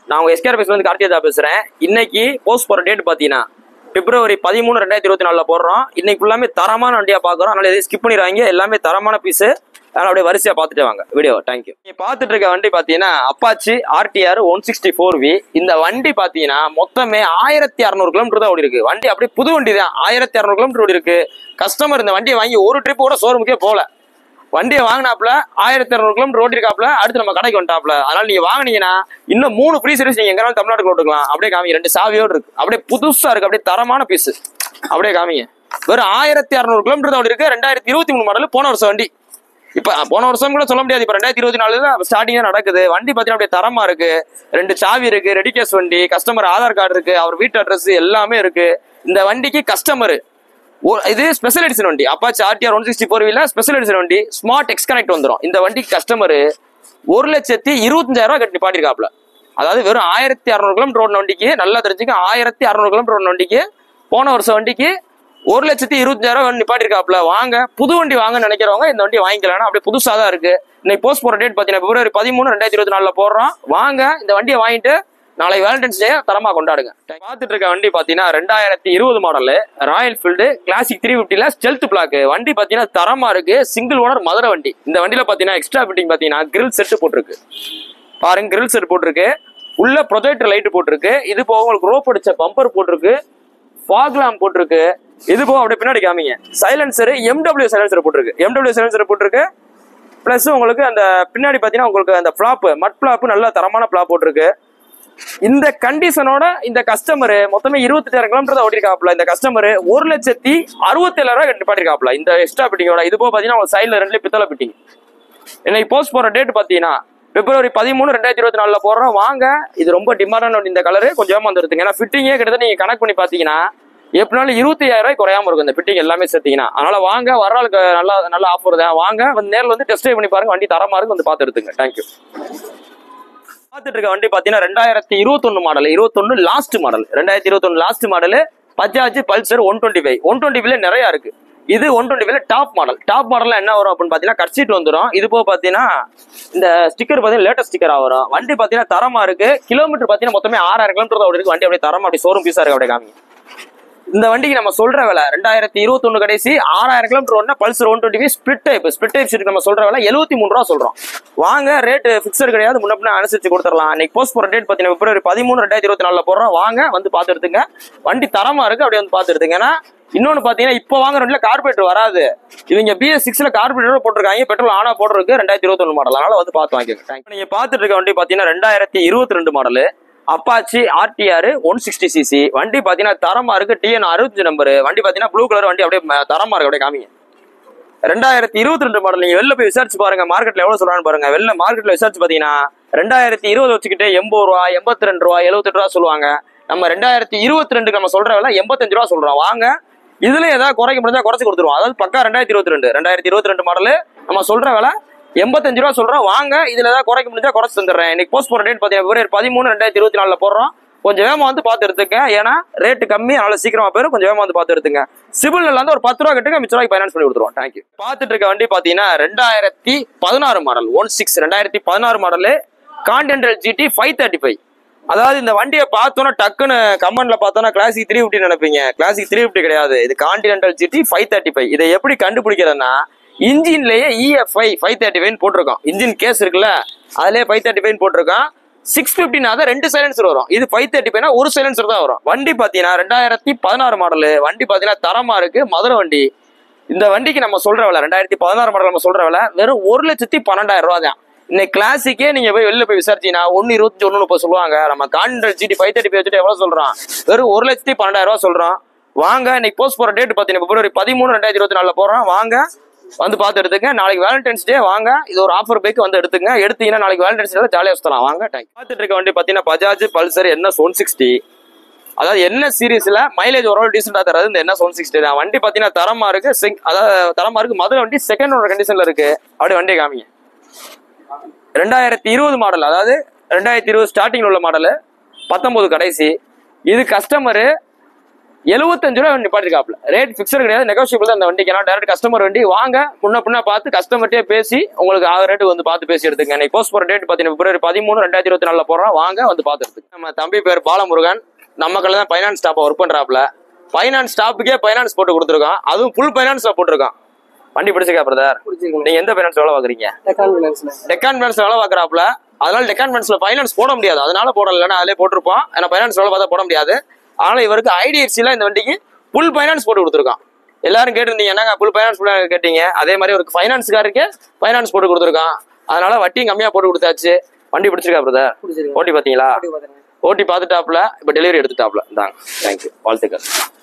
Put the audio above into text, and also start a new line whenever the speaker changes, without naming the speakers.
நான் உங்க எஸ்கேர் வந்து கார்த்திகா பேசுறேன் இன்னைக்கு போஸ்ட் போற டேட் பாத்தீங்கன்னா பிப்ரவரி பதிமூணு ரெண்டாயிரத்தி இருபத்தி நாலுல போடுறோம் இன்னைக்கு ஃபுல்லாமே தரமான வண்டியா பாக்குறோம் அதனால எதையும் ஸ்கிப் பண்ணிடுவாங்க எல்லாமே தரமான பீஸ் அதனால அப்படியே வரிசையா பார்த்துட்டு வாங்க வீடியோ தேங்க்யூ நீங்க பார்த்துட்டு இருக்க வண்டி பாத்தீங்கன்னா Apache RTR one sixty four V இந்த வண்டி பாத்தீங்கன்னா மொத்தமே ஆயிரத்தி அறுநூறு கிலோமீட்டர் தான் ஓடி இருக்கு வண்டி அப்படியே புது வண்டி தான் ஆயிரத்தி அறுநூறு கிலோமீட்டர் ஓடி இருக்கு கஸ்டமர் இந்த வண்டியை வாங்கி ஒரு ட்ரிப் கூட ஷோரூமுக்கே போல வண்டியை வாங்கினாப்ல ஆயிரத்தி இரநூறு கிலோமீட்டர் ஓட்டிருக்காப்ல அடுத்து நம்ம கடைக்கு வந்துட்டாப்ல அதனால நீங்க வாங்குனீங்கன்னா இன்னும் மூணு ஃப்ரீ சர்வீஸ் நீங்க எங்கனாலும் தமிழ்நாட்டுக்கு ஓட்டுக்கலாம் அப்படியே காமிங்க ரெண்டு சாவியோடு இருக்கு அப்படியே புதுசா இருக்கு அப்படியே தரமான பீஸ் அப்படியே காமிங்க வெறும் ஆயிரத்தி அறுநூறு கிலோமீட்டர் தான் ஓடி இருக்கு ரெண்டாயிரத்தி இருபத்தி மூணு மாடல் போன வருஷம் வண்டி இப்ப போன வருஷம் கூட சொல்ல முடியாது இப்ப ரெண்டாயிரத்தி இருபத்தி நாலு தான் ஸ்டார்டிங் நடக்குது வண்டி பாத்தீங்கன்னா அப்படியே தரமா இருக்கு ரெண்டு சாவி இருக்கு ரெடி கேஸ் வண்டி கஸ்டமர் ஆதார் கார்டு இருக்கு அவர் வீட்டு அட்ரஸ் எல்லாமே இருக்கு இந்த வண்டிக்கு கஸ்டமர் இது ஸ்பெஷல் எடிஷன் வண்டி Apache RTR one sixty four வீல ஸ்பெஷல் எடிஷன் வண்டி ஸ்மார்ட் எக்ஸ் கனெக்ட் வந்துடும் இந்த வண்டிக்கு கஸ்டமர் ஒரு லட்சத்தி இருபத்தஞ்சாயிரம் ரூபாய் கட்டி நிப்பாட்டிருக்காப்ல அதாவது வெறும் ஆயிரத்தி அறுநூறு கிலோமீட்டர் ஓடின வண்டிக்கு நல்லா தெரிஞ்சுக்க ஆயிரத்தி அறுநூறு கிலோமீட்டர் ஓடின வண்டிக்கு போன வருஷம் வண்டிக்கு ஒரு லட்சத்தி இருபத்தஞ்சாயிரம் ரூபாய் நிப்பாட்டிருக்காப்ல வாங்க புது வண்டி வாங்க நினைக்கிறவங்க இந்த வண்டி வாங்கிக்கலாம் அப்படியே புதுசா தான் இருக்கு இன்னைக்கு போஸ்ட் போற டேட் பாத்தீங்கன்னா பிப்ரவரி பதிமூணு ரெண்டாயிரத்தி இருபத்தி நாலுல போடுறோம் வாங்க இந்த வண்டியை வாங்கிட்டு நாளைக்கு வேலண்டைன்ஸ் டே தரமா கொண்டாடுங்க பார்த்துட்டு இருக்க வண்டி பாத்தீங்கன்னா ரெண்டாயிரத்தி இருபது model Royal Field Classic three ஃபிஃப்டில ஸ்டெல்த் பிளாக் வண்டி பாத்தீங்கன்னா தரமா இருக்கு சிங்கிள் ஓனர் மதுரை வண்டி இந்த வண்டியில பாத்தீங்கன்னா எக்ஸ்ட்ரா ஃபிட்டிங் பாத்தீங்கன்னா கிரில் செட் போட்டிருக்கு பாருங்க கிரில் செட் போட்டிருக்கு உள்ள ப்ரொஜெக்டர் லைட் போட்டிருக்கு இது போக உங்களுக்கு ரோப் அடிச்ச பம்பர் போட்டிருக்கு ஃபாக் லேம்ப் போட்டிருக்கு இது போக அப்படியே பின்னாடி காமிங்க சைலன்சர் எம்டபிள்யூ சைலன்சர் போட்டிருக்கு எம்டபிள்யூ சைலன்சர் போட்டிருக்கு ப்ளஸ் உங்களுக்கு அந்த பின்னாடி பார்த்தீங்கன்னா உங்களுக்கு அந்த ஃப்ளாப் மட் ஃப்ளாப் நல்ல தரமான ஃப்ளாப் போட்டிருக்கு இந்த கண்டிஷனோட இந்த கஸ்டமர் மொத்தமே இருபத்தெட்டாயிரம் கிலோமீட்டர் தான் ஓட்டிருக்காப்ல இந்த கஸ்டமர் ஒரு லட்சத்தி அறுபத்தேழாயிரம் ரூபாய் நிப்பாட்டிருக்காப்ல இந்த எக்ஸ்ட்ரா பிட்டிங்கோட இது போக பார்த்தீங்கன்னா உங்களுக்கு சைடில் ரெண்டுலேயும் பித்தளை பிட்டிங் இன்னைக்கு போஸ்ட் போற டேட் பார்த்தீங்கன்னா பிப்ரவரி பதிமூணு ரெண்டாயிரத்தி இருபத்தி நாலுல போடுறோம் வாங்க இது ரொம்ப டிமாண்டான இந்த கலரு கொஞ்சம் வந்துருதுங்க ஏன்னா ஃபிட்டிங்கே கிட்டத்தட்ட நீங்க கணக்கு பண்ணி பாத்தீங்கன்னா எப்படினாலும் இருபத்தி ஐயாயிரம் ரூபாய் குறையாம இருக்கும் இந்த ஃபிட்டிங் எல்லாமே சேர்த்தீங்கன்னா அதனால வாங்க வர ஆளுக்கு நல்லா நல்ல ஆஃபர் தான் வாங்க வந்து நேரில் வந்து டெஸ்ட் பண்ணி பாருங்க வண்டி தரமா இருக்கு வந்து பார்த்து எடுத்துங்க தேங்க்யூ பார்த்துட்டு இருக்க வண்டி பாத்தீங்கன்னா ரெண்டாயிரத்தி இருபத்தொன்னு மாடல் இருபத்தொன்னு லாஸ்ட் மாடல் ரெண்டாயிரத்தி இருபத்தொன்னு last model Bajaj Pulsar one twenty five one twenty ஃபைவ்ல நிறைய இருக்கு இது ஒன் டுவெண்ட்டி ஃபைவ்ல டாப் மாடல் டாப் மாடல்ல என்ன வரும் அப்படின்னு பாத்தீங்கன்னா கட் சீட் வந்துடும் இது போக பாத்தீங்கன்னா இந்த ஸ்டிக்கர் பாத்தீங்கன்னா லேட்டஸ்ட் ஸ்டிக்கரா வரும் வண்டி பாத்தீங்கன்னா தரமா இருக்கு கிலோமீட்டர் பாத்தீங்கன்னா மொத்தமே ஆறாயிரம் கிலோமீட்டர் தான் ஓடி இருக்கு வண்டி அப்படியே தரமா அப்படியே ஷோரூம் பீஸா இருக்கு அப்படியே காமி இந்த வண்டிக்கு நம்ம சொல்ற விலை ரெண்டாயிரத்தி இருபத்தொன்னு கடைசி ஆறாயிரம் கிலோமீட்டர் ஒன்று Pulsar one twenty split type split type seat நம்ம சொல்ற விலை எழுபத்தி மூணு ரூபா சொல்றோம் வாங்க ரேட் ஃபிக்ஸட் கிடையாது முன்ன பின்ன அனுசரிச்சு கொடுத்துடலாம் இன்னைக்கு போஸ்ட் போற டேட் பார்த்தீங்கன்னா பிப்ரவரி பதிமூணு ரெண்டாயிரத்தி இருபத்தி நாலுல போடுறோம் வாங்க வந்து பார்த்து எடுத்துங்க வண்டி தரமா இருக்கு அப்படியே வந்து பார்த்து எடுத்துங்க ஏன்னா இன்னொன்னு பாத்தீங்கன்னா இப்போ வாங்குற வண்டியில கார்பரேட்டர் வராது இவங்க பிஎஸ் சிக்ஸ்ல கார்பரேட்டர் போட்டிருக்காங்க பெட்ரோல் ஆனா போட்டிருக்கு ரெண்டாயிரத்தி இருபத்தி மாடல் அதனால வந்து பார்த்து வாங்கிக்கோங்க நீங்க பார்த்துட்டு இருக்க வண்டி பாத்தீங்கன்னா ரெண்டாயிரத்தி இருபத்தி ரெண்டு model Apache RTR one sixty CC வண்டி பாத்தீங்கன்னா தரமா இருக்கு டிஎன் அறுபத்தஞ்சு நம்பர் வண்டி பாத்தீங்கன்னா ப்ளூ கலர் வண்டி அப்படியே ம- தரமா இருக்கு அப்படியே காமிங்க ரெண்டாயிரத்தி இருபத்தி ரெண்டு மாடல் நீங்க வெளில போய் விசாரிச்சு பாருங்க மார்க்கெட்ல எவ்வளவு சொல்றான்னு பாருங்க வெளில மார்க்கெட்ல விசாரிச்சு பாத்தீங்கன்னா ரெண்டாயிரத்தி இருபது வச்சுக்கிட்டு எண்பது ரூபா எண்பத்தி ரெண்டு ரூபா எழுபத்தெட்டு ரூபா சொல்லுவாங்க நம்ம ரெண்டாயிரத்தி இருபத்தி ரெண்டுக்கு நம்ம சொல்ற விலை எண்பத்தஞ்சு ரூபா சொல்றோம் வாங்க இதுல ஏதாவது குறைக்க முடிஞ்சா குறைச்சு கொடுத்துருவோம் அதாவது பக்கா ரெண்டாயிரத்தி இருபத்தி ரெண்டு ரெண்டாயிரத்தி இருபத்தி ரெண்டு மாடல் நம்ம சொல்ற விலை எண்பத்தஞ்சு ரூபா சொல்றோம் வாங்க இதுல ஏதாவது குறைக்க முடிஞ்சா குறைச்சு தந்துடுறேன் இன்னைக்கு போஸ்ட் போற டேட் பாத்தீங்கன்னா பிப்ரவரி பதிமூணு ரெண்டாயிரத்தி இருபத்தி நாலுல போடுறோம் கொஞ்சம் வேகமா வந்து பார்த்து எடுத்துங்க ஏன்னா ரேட்டு கம்மி அதனால சீக்கிரமா போயிரும் கொஞ்சம் வேகமா வந்து பார்த்து எடுத்துங்க சிபில் வந்து ஒரு பத்து ரூபா கட்டுங்க மிச்ச ரூபாய்க்கு ஃபைனான்ஸ் பண்ணி கொடுத்துருவோம் தேங்க்யூ பார்த்துட்டு இருக்க வண்டி பாத்தீங்கன்னா ரெண்டாயிரத்தி பதினாறு மாடல் ஒன் சிக்ஸ் ரெண்டாயிரத்தி பதினாறு model Continental GT five thirty five அதாவது இந்த வண்டியை பார்த்தோன்னா டக்குன்னு கமெண்ட்ல பார்த்தோன்னா கிளாசிக் த்ரீ ஃபிஃப்டி நினைப்பீங்க கிளாசிக் த்ரீ ஃபிஃப்டி கிடையாது இது Continental GT five thirty five இதை எப்படி கண்டுபிடிக்கிறதுனா இன்ஜின்லயே இஎஃப்ஐ ஃபைவ் தேர்ட்டி ஃபைவ் போட்டிருக்கோம் இன்ஜின் கேஸ் இருக்குல்ல அதுலயே ஃபைவ் தேர்ட்டி ஃபைவ் போட்டிருக்கோம் சிக்ஸ் ஃபிஃப்டினா தான் ரெண்டு சைலன்சர் வரும் இது ஃபைவ் தேர்ட்டி ஃபைவ்னா ஒரு சைலன்சர் தான் வரும் வண்டி பார்த்தீங்கன்னா ரெண்டாயிரத்தி பதினாறு மாடலு வண்டி பார்த்தீங்கன்னா தரமா இருக்கு மதுரை வண்டி இந்த வண்டிக்கு நம்ம சொல்ற விலை ரெண்டாயிரத்தி பதினாறு மாடல் நம்ம சொல்ற விலை வெறும் ஒரு லட்சத்தி பன்னெண்டாயிரம் ரூபா தான் இன்னைக்கு கிளாசிக்கே நீங்க போய் வெளில போய் விசாரிச்சீங்கன்னா ஒன்னு இருபத்தி ஒன்னு முப்பது சொல்லுவாங்க நம்ம கான்ட்ரல் ஜிடி ஃபைவ் தேர்ட்டி வச்சுட்டு எவ்வளவு சொல்றோம் வெறும் ஒரு லட்சத்தி பன்னெண்டாயிரம் ரூபா சொல்றோம் வாங்க இன்னைக்கு போஸ்ட் போற டேட் பாத்தீங்கன்னா பிப்ரவரி பதிமூணு ரெண்டாயிரத்தி இருபத்தி நாலுல போறோம் வாங்க வந்து பார்த்து எடுத்துங்க நாளைக்கு வேலண்டைன்ஸ் டே வாங்க இது ஒரு ஆஃபர் பைக் வந்து எடுத்துங்க எடுத்தீங்கன்னா நாளைக்கு வேலண்டைன்ஸ் டே ஜாலியாக சுத்தலாம் வாங்க தேங்க் பார்த்துட்டு இருக்க வண்டி பார்த்தீங்கன்னா பஜாஜ் பல்சர் என்ன ஒன் சிக்ஸ்டி அதாவது என்ன சீரீஸ்ல மைலேஜ் ஓரளவு டீசெண்டா தராது இந்த என்ன ஒன் சிக்ஸ்டி தான் வண்டி பாத்தீங்கன்னா தரமா இருக்கு sec- அதாவது தரமா இருக்கு மதுரை வண்டி செகண்ட் ஓட கண்டிஷன்ல இருக்கு அப்படியே வண்டியை காமிங்க ரெண்டாயிரத்தி இருபது மாடல் அதாவது ரெண்டாயிரத்தி இருபது ஸ்டார்டிங்ல உள்ள மாடல் பத்தொன்பது கடைசி இது கஸ்டமரு எழுபத்தஞ்சு ரூபா நிப்பாட்டிருக்காப்ல ரேட் ஃபிக்ஸட் கிடையாது நெகோசியபிள் தான் அந்த வண்டிக்கு ஏன்னா டேரக்ட் கஸ்டமர் வண்டி வாங்க முன்ன பின்ன பார்த்து கஸ்டமர்ட்டே பேசி உங்களுக்கு ஆக ரேட்டு வந்து பார்த்து பேசி எடுத்துங்க இன்னைக்கு போஸ்ட் போற டேட் பார்த்தீங்கன்னா பிப்ரவரி பதிமூணு ரெண்டாயிரத்தி இருபத்தி நாலுல போடுறோம் வாங்க வந்து பார்த்து எடுத்துங்க நம்ம தம்பி பேர் பாலமுருகன் நம்ம கடையில் தான் ஃபைனான்ஸ் ஸ்டாப்பை ஒர்க் பண்றாப்ல ஃபைனான்ஸ் ஸ்டாப்புக்கே ஃபைனான்ஸ் போட்டு கொடுத்துருக்கோம் அதுவும் ஃபுல் ஃபைனான்ஸ்ல போட்டிருக்கோம் வண்டி பிடிச்சிருக்கா பிரதர்
பிடிச்சிருக்கோம்
நீங்க எந்த ஃபைனான்ஸ் வேலை பாக்குறீங்க
டெக்கான் ஃபினான்ஸ்ல
டெக்கான் ஃபைனான்ஸ் வேலை பாக்குறாப்ல அதனால டெக்கான் ஃபைனான்ஸ்ல ஃபைனான்ஸ் போட முடியாது அதனால போடல இல்லைன்னா அதிலே போட்டிருப்போம் ஏன்னா ஃபைனான்ஸ் வேலை பார்த்தா போட முடியாது அதனால இவருக்கு ஐடிஎஃப்சில இந்த வண்டிக்கு ஃபுல் ஃபைனான்ஸ் போட்டு கொடுத்துருக்கான் எல்லாரும் கேட்டிருந்தீங்க என்னங்க ஃபுல் ஃபைனான்ஸ் கேட்டீங்க அதே மாதிரி ஒரு ஃபைனான்ஸ்காருக்கு ஃபைனான்ஸ் போட்டு கொடுத்துருக்கான் அதனால வட்டியும் கம்மியா போட்டு கொடுத்தாச்சு வண்டி பிடிச்சிருக்கா பிரதர்
பிடிச்சிருக்கோம்
ஓட்டி பாத்தீங்களா
அப்படி பாத்துருங்க
ஓட்டி பார்த்துட்டாப்ல இப்போ டெலிவரி எடுத்துட்டாப்ல இந்தாங்க தேங்க்யூ வாழ்த்துக்கள்